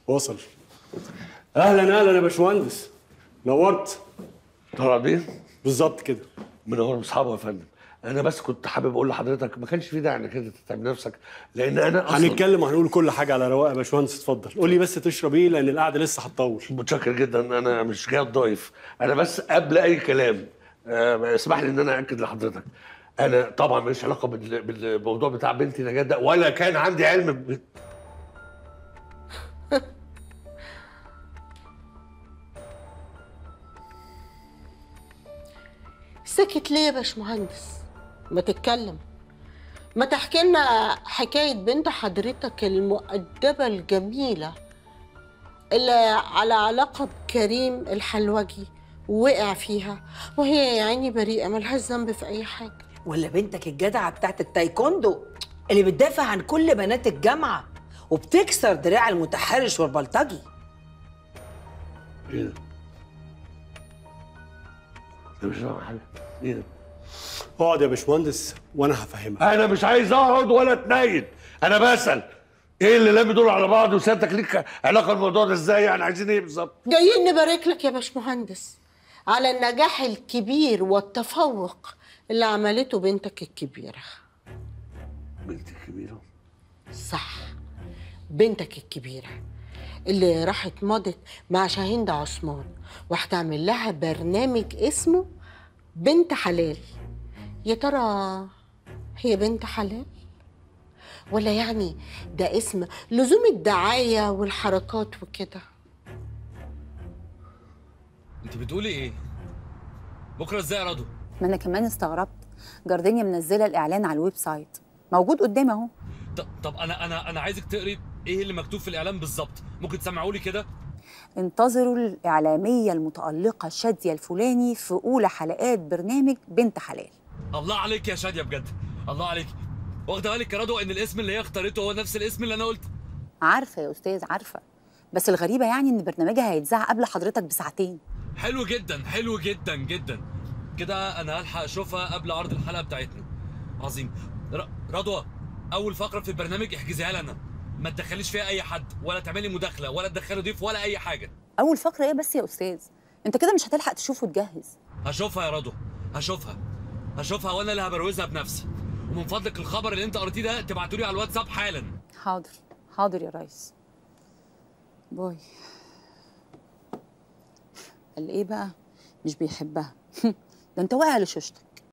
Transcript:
وصل اهلا اهلا يا باشمهندس نورت طلع بيه بالظبط كده منور اصحابه يا فندم انا بس كنت حابب اقول لحضرتك ما كانش في داعي انك انت تتعب نفسك لان انا اصلا هنتكلم وهنقول كل حاجه على رواق يا باشمهندس اتفضل قول لي بس تشرب ايه لان القعده لسه هتطول متشكر جدا انا مش جاي ضايف انا بس قبل اي كلام آه، اسمح لي ان انا اكد لحضرتك انا طبعا ماليش علاقه بال- بالموضوع بتاع بنتي نجاة ده ولا كان عندي علم ب... سكت ليه يا باشمهندس ما تتكلم ما تحكي لنا حكاية بنت حضرتك المؤدبة الجميلة اللي على علاقة بكريم الحلوجي وقع فيها وهي يا عيني بريئة ملهاش ذنب في أي حاجة ولا بنتك الجدعه بتاعت التايكوندو اللي بتدافع عن كل بنات الجامعه وبتكسر دراع المتحرش والبلطجي ايه ده؟ انا مش فاهم حاجه ايه ده؟ اقعد يا باشمهندس وانا هفهمك انا مش عايز اقعد ولا اتنيل انا بسال ايه اللي لم دول على بعض وسيادتك ليك علاقه الموضوع ده ازاي يعني عايزين ايه بالظبط جايين نبارك لك يا باشمهندس على النجاح الكبير والتفوق اللي عملته بنتك الكبيرة بنتي الكبيره صح بنتك الكبيرة اللي راحت مضت مع شاهين عثمان وهتعمل لها برنامج اسمه بنت حلال يا ترى هي بنت حلال ولا يعني ده اسم لزوم الدعاية والحركات وكده انت بتقولي ايه بكره ازاي يا رضوى ما انا كمان استغربت جاردينيا منزله الاعلان على الويب سايت موجود قدامي اهو ط- طب انا انا انا عايزك تقري ايه اللي مكتوب في الاعلان بالظبط ممكن تسمعوا لي كده انتظروا الاعلاميه المتالقه شاديه الفلاني في اولى حلقات برنامج بنت حلال الله عليك يا شاديه بجد الله عليك واخده بالك يا رضوى ان الاسم اللي هي اختارته هو نفس الاسم اللي انا قلت عارفه يا استاذ عارفه بس الغريبه يعني ان برنامجها هيتذاع قبل حضرتك بساعتين حلو جدا حلو جدا جدا كده انا هلحق اشوفها قبل عرض الحلقه بتاعتنا عظيم ر- رضوى اول فقره في البرنامج احجزيها لنا ما تدخليش فيها اي حد ولا تعملي مداخله ولا تدخلي ضيف ولا اي حاجه اول فقره ايه بس يا استاذ انت كده مش هتلحق تشوف وتجهز هشوفها يا رضوى هشوفها هشوفها وانا اللي هبروزها بنفسي ومن فضلك الخبر اللي انت قريتيه ده تبعتولي على الواتساب حالا حاضر حاضر يا ريس باي قال ايه بقى مش بيحبها ده انت واقع لشوشتك